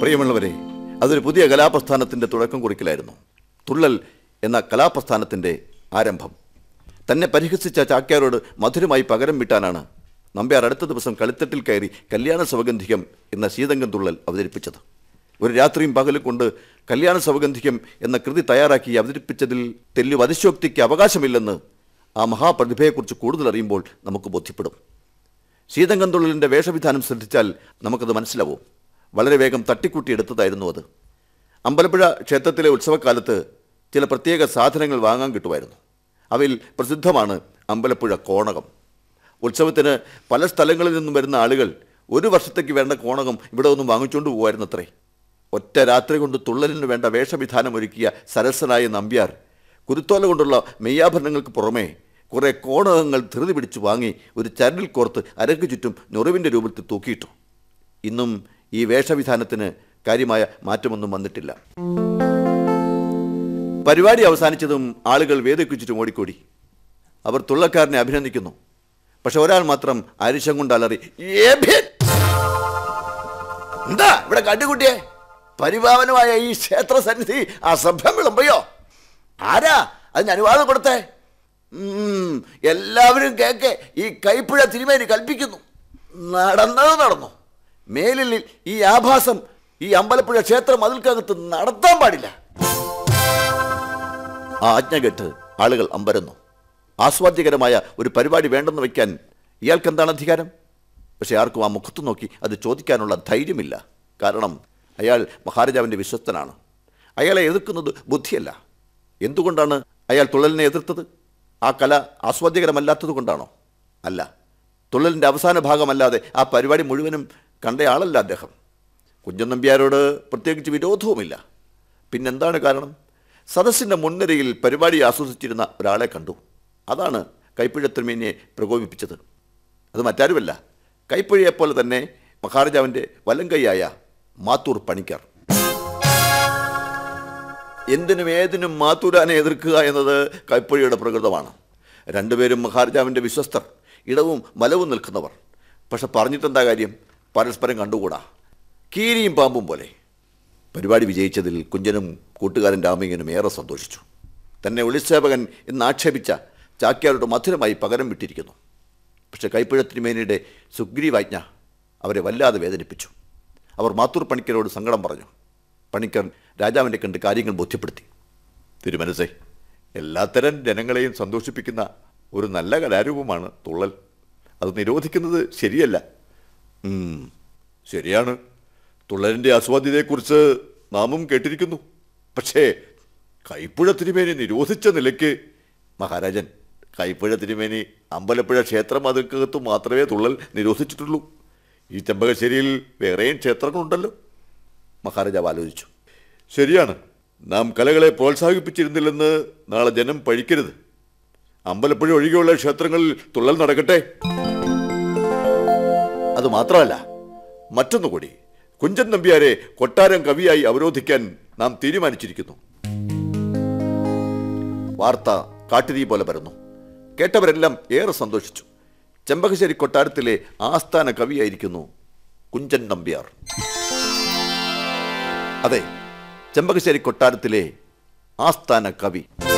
പ്രിയമുള്ളവരെ അതൊരു പുതിയ കലാപ്രസ്ഥാനത്തിന്റെ തുടക്കം കുറിക്കലായിരുന്നു തുള്ളൽ എന്ന കലാപ്രസ്ഥാനത്തിന്റെ ആരംഭം തന്നെ പരിഹസിച്ച ചാക്യാരോട് മധുരമായി പകരം വീട്ടാനാണ് നമ്പ്യാർ അടുത്ത ദിവസം കളിത്തട്ടിൽ കയറി കല്യാണ സൗഗന്ധികം എന്ന ശീതങ്കം തുള്ളൽ അവതരിപ്പിച്ചത് ഒരു രാത്രിയും പകലും കൊണ്ട് കല്യാണ സൗഗന്ധികം എന്ന കൃതി തയ്യാറാക്കി അവതരിപ്പിച്ചതിൽ തെല്ലു അതിശോക്തിക്ക് അവകാശമില്ലെന്ന് ആ മഹാപ്രതിഭയെക്കുറിച്ച് കൂടുതൽ അറിയുമ്പോൾ നമുക്ക് ബോധ്യപ്പെടും ശീതങ്കന്തുള്ളിലിൻ്റെ വേഷവിധാനം ശ്രദ്ധിച്ചാൽ നമുക്കത് മനസ്സിലാവും വളരെ വേഗം തട്ടിക്കൂട്ടിയെടുത്തതായിരുന്നു അത് അമ്പലപ്പുഴ ക്ഷേത്രത്തിലെ ഉത്സവക്കാലത്ത് ചില പ്രത്യേക സാധനങ്ങൾ വാങ്ങാൻ കിട്ടുമായിരുന്നു അവയിൽ പ്രസിദ്ധമാണ് അമ്പലപ്പുഴ കോണകം ഉത്സവത്തിന് പല സ്ഥലങ്ങളിൽ നിന്നും വരുന്ന ആളുകൾ ഒരു വർഷത്തേക്ക് വേണ്ട കോണകം ഇവിടെ ഒന്നും വാങ്ങിച്ചുകൊണ്ട് പോകുമായിരുന്നത്രേ ഒറ്റ രാത്രി കൊണ്ട് തുള്ളലിന് വേണ്ട വേഷവിധാനം ഒരുക്കിയ സരസനായ നമ്പ്യാർ കുരുത്തോല കൊണ്ടുള്ള മെയ്യാഭരണങ്ങൾക്ക് പുറമേ കുറേ കോണകങ്ങൾ ധൃതി പിടിച്ച് വാങ്ങി ഒരു ചരടിൽ കോർത്ത് അരക്ക് ചുറ്റും ഞൊറിവിൻ്റെ രൂപത്തിൽ തൂക്കിയിട്ടു ഇന്നും ഈ വേഷവിധാനത്തിന് കാര്യമായ മാറ്റമൊന്നും വന്നിട്ടില്ല പരിപാടി അവസാനിച്ചതും ആളുകൾ വേദിക്ക് ചുറ്റും ഓടിക്കൂടി അവർ തുള്ളക്കാരനെ അഭിനന്ദിക്കുന്നു പക്ഷെ ഒരാൾ മാത്രം അരിശം കൊണ്ട് അലറി "ഏഭ്യൻ!" എന്താ ഇവിടെ കണ്ടുകുട്ടിയെ പരിപാവനമായ ഈ ക്ഷേത്ര സന്നിധി അസഭ്യം വിളമ്പയോ ആരാ അതിന് അനുവാദം കൊടുത്തേ ഉം, എല്ലാവരും കേക്കെ ഈ കൈപ്പുഴ തിരുമേനി കൽപ്പിക്കുന്നു നടന്നത് നടന്നു മേലിൽ ഈ ആഭാസം ഈ അമ്പലപ്പുഴ ക്ഷേത്ര മതിൽക്കകത്ത് നടത്താൻ പാടില്ല ആ ആജ്ഞ കേട്ട് ആളുകൾ അമ്പരന്നു ആസ്വാദ്യകരമായ ഒരു പരിപാടി വേണ്ടെന്ന് വയ്ക്കാൻ ഇയാൾക്ക് എന്താണ് അധികാരം പക്ഷെ ആർക്കും ആ മുഖത്ത് നോക്കി അത് ചോദിക്കാനുള്ള ധൈര്യമില്ല കാരണം അയാൾ മഹാരാജാവിൻ്റെ വിശ്വസ്തനാണ് അയാളെ എതിർക്കുന്നത് ബുദ്ധിയല്ല എന്തുകൊണ്ടാണ് അയാൾ തുള്ളലിനെ എതിർത്തത് ആ കല ആസ്വാദ്യകരമല്ലാത്തത് കൊണ്ടാണോ അല്ല തുള്ളലിൻ്റെ അവസാന ഭാഗമല്ലാതെ ആ പരിപാടി മുഴുവനും കണ്ടയാളല്ല അദ്ദേഹം കുഞ്ചൻ നമ്പ്യാരോട് പ്രത്യേകിച്ച് വിരോധവുമില്ല പിന്നെന്താണ് കാരണം സദസ്സിൻ്റെ മുൻനിരയിൽ പരിപാടി ആസ്വദിച്ചിരുന്ന ഒരാളെ കണ്ടു അതാണ് കൈപ്പുഴ തിരുമേനിയെ പ്രകോപിപ്പിച്ചത് അത് മറ്റാരുമല്ല കൈപ്പുഴയെപ്പോലെ തന്നെ മഹാരാജാവിൻ്റെ വലങ്കൈയായ മാത്തൂർ പണിക്കർ എന്തിനും ഏതിനും മാത്തൂരാനെ എതിർക്കുക എന്നത് കൈപ്പുഴയുടെ പ്രകൃതമാണ് രണ്ടുപേരും മഹാരാജാവിൻ്റെ വിശ്വസ്തർ ഇടവും വലവും നിൽക്കുന്നവർ പക്ഷെ പറഞ്ഞിട്ടെന്താ കാര്യം പരസ്പരം കണ്ടുകൂടാ കീരിയും പാമ്പും പോലെ പരിപാടി വിജയിച്ചതിൽ കുഞ്ചനും കൂട്ടുകാരൻ രാമികനും ഏറെ സന്തോഷിച്ചു തന്നെ ഒളിസേവകൻ എന്ന് ആക്ഷേപിച്ച ചാക്യാരുടെ മധുരമായി പകരം വിട്ടിരിക്കുന്നു പക്ഷെ കൈപ്പുഴ തിരുമേനിയുടെ സുഗ്രീവാജ്ഞ അവരെ വല്ലാതെ വേദനിപ്പിച്ചു അവർ മാത്തൂർ പണിക്കരോട് സങ്കടം പറഞ്ഞു പണിക്കർ രാജാവിനെ കണ്ട് കാര്യങ്ങൾ ബോധ്യപ്പെടുത്തി തിരുമനസേ എല്ലാത്തരം ജനങ്ങളെയും സന്തോഷിപ്പിക്കുന്ന ഒരു നല്ല കലാരൂപമാണ് തുള്ളൽ അത് നിരോധിക്കുന്നത് ശരിയല്ല ഉം, ശരിയാണ് തുള്ളലിൻ്റെ ആസ്വാദ്യതയെക്കുറിച്ച് നാമും കേട്ടിരിക്കുന്നു പക്ഷേ കൈപ്പുഴ തിരുമേനി നിരോധിച്ച നിലയ്ക്ക് മഹാരാജൻ കൈപ്പുഴ തിരുമേനി അമ്പലപ്പുഴ ക്ഷേത്ര മതിൽക്കകത്ത് മാത്രമേ തുള്ളൽ നിരോധിച്ചിട്ടുള്ളൂ ഈ ചെമ്പകശ്ശേരിയിൽ വേറെയും ക്ഷേത്രങ്ങളുണ്ടല്ലോ മഹാരാജാവ് ആലോചിച്ചു ശരിയാണ് നാം കലകളെ പ്രോത്സാഹിപ്പിച്ചിരുന്നില്ലെന്ന് നാളെ ജനം പഴിക്കരുത് അമ്പലപ്പുഴ ഒഴികെയുള്ള ക്ഷേത്രങ്ങളിൽ തുള്ളൽ നടക്കട്ടെ അത് മാത്രമല്ല മറ്റൊന്നുകൂടി കുഞ്ചൻ നമ്പ്യാരെ കൊട്ടാരം കവിയായി അവരോധിക്കാൻ നാം തീരുമാനിച്ചിരിക്കുന്നു വാർത്ത കാട്ടുതീ പോലെ പരന്നു കേട്ടവരെല്ലാം ഏറെ സന്തോഷിച്ചു ചെമ്പകശ്ശേരി കൊട്ടാരത്തിലെ ആസ്ഥാന കവിയായിരിക്കുന്നു കുഞ്ചൻ നമ്പ്യാർ അതെ ചെമ്പകശ്ശേരി കൊട്ടാരത്തിലെ ആസ്ഥാന കവി